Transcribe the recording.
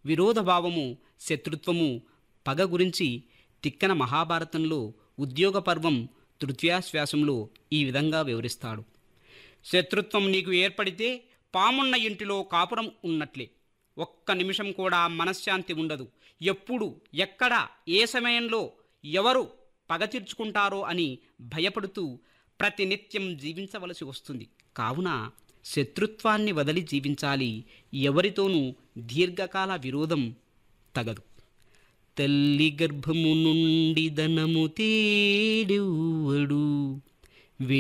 విరోధభావము శత్రుత్వము పగ గురించి తిక్కన మహాభారతంలో ఉద్యోగ పర్వం తృతీయాశ్వాసంలో ఈ విధంగా వివరిస్తాడు శత్రుత్వం నీకు ఏర్పడితే పామున్న ఇంటిలో కాపురం ఉన్నట్లే ఒక్క నిమిషం కూడా మనశ్శాంతి ఉండదు ఎప్పుడు ఎక్కడ ఏ సమయంలో ఎవరు పగ తీర్చుకుంటారో అని భయపడుతూ ప్రతినిత్యం జీవించవలసి వస్తుంది కావున శత్రుత్వాన్ని వదిలి జీవించాలి ఎవరితోనూ దీర్ఘకాల విరోధం తగదు తల్లి గర్భము నుండి ధనము తేడెవ్వడు